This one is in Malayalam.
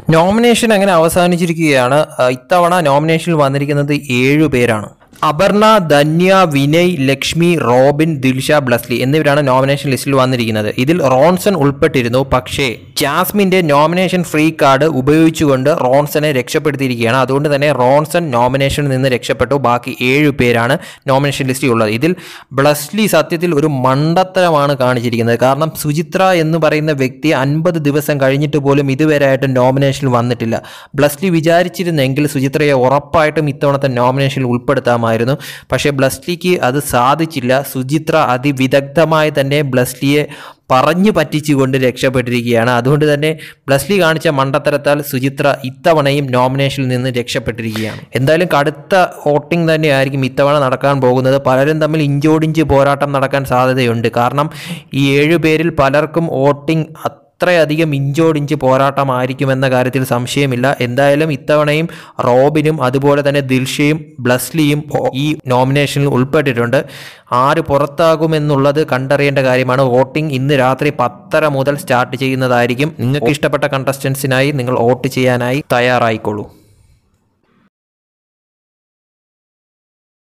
നോമിനേഷൻ അങ്ങനെ അവസാനിച്ചിരിക്കുകയാണ് ആ, ഇത്തവണ നോമിനേഷനിൽ വന്നിരിക്കുന്നത് ഏഴു പേരാണ് അപർണ ധന്യ വിനയ് ലക്ഷ്മി റോബിൻ ദിൽഷ ബ്ലസ്ലി എന്നിവരാണ് നോമിനേഷൻ ലിസ്റ്റിൽ വന്നിരിക്കുന്നത് ഇതിൽ റോൺസൺ ഉൾപ്പെട്ടിരുന്നു പക്ഷേ ജാസ്മിന്റെ നോമിനേഷൻ ഫ്രീ കാർഡ് ഉപയോഗിച്ചുകൊണ്ട് റോൺസനെ രക്ഷപ്പെടുത്തിയിരിക്കുകയാണ് അതുകൊണ്ട് തന്നെ റോൺസൺ നോമിനേഷനിൽ നിന്ന് രക്ഷപ്പെട്ടു ബാക്കി ഏഴ് പേരാണ് നോമിനേഷൻ ലിസ്റ്റിൽ ഉള്ളത് ഇതിൽ ബ്ലസ്ലി സത്യത്തിൽ ഒരു മണ്ടത്തരമാണ് കാണിച്ചിരിക്കുന്നത് കാരണം സുചിത്ര എന്ന് പറയുന്ന വ്യക്തി അൻപത് ദിവസം കഴിഞ്ഞിട്ട് പോലും ഇതുവരെയായിട്ട് നോമിനേഷനിൽ വന്നിട്ടില്ല ബ്ലസ്ലി വിചാരിച്ചിരുന്നെങ്കിൽ സുചിത്രയെ ഉറപ്പായിട്ടും ഇത്തവണത്തെ നോമിനേഷനിൽ ഉൾപ്പെടുത്താമായിരുന്നു പക്ഷേ ബ്ലസ്ലിക്ക് അത് സാധിച്ചില്ല സുചിത്ര അതിവിദഗ്ധമായി തന്നെ ബ്ലസ്ലിയെ പറഞ്ഞു പറ്റിച്ചുകൊണ്ട് രക്ഷപ്പെട്ടിരിക്കുകയാണ് അതുകൊണ്ട് തന്നെ ബ്ലസ്ലി കാണിച്ച മണ്ടത്തരത്താൽ സുചിത്ര ഇത്തവണയും നോമിനേഷനിൽ നിന്ന് രക്ഷപ്പെട്ടിരിക്കുകയാണ് എന്തായാലും കടുത്ത വോട്ടിംഗ് തന്നെയായിരിക്കും ഇത്തവണ നടക്കാൻ പോകുന്നത് പലരും തമ്മിൽ ഇഞ്ചോടിഞ്ച് പോരാട്ടം നടക്കാൻ സാധ്യതയുണ്ട് കാരണം ഈ ഏഴു പേരിൽ പലർക്കും വോട്ടിംഗ് അത്രയധികം ഇഞ്ചോടിഞ്ച് പോരാട്ടമായിരിക്കുമെന്ന കാര്യത്തിൽ സംശയമില്ല എന്തായാലും ഇത്തവണയും റോബിനും അതുപോലെ തന്നെ ദിൽഷയും ബ്ലസ്ലിയും ഈ നോമിനേഷനിൽ ഉൾപ്പെട്ടിട്ടുണ്ട് ആര് പുറത്താകുമെന്നുള്ളത് കണ്ടറിയേണ്ട കാര്യമാണ് വോട്ടിംഗ് ഇന്ന് രാത്രി പത്തര മുതൽ സ്റ്റാർട്ട് ചെയ്യുന്നതായിരിക്കും നിങ്ങൾക്ക് ഇഷ്ടപ്പെട്ട കണ്ടസ്റ്റൻസിനായി നിങ്ങൾ വോട്ട് ചെയ്യാനായി തയ്യാറായിക്കോളൂ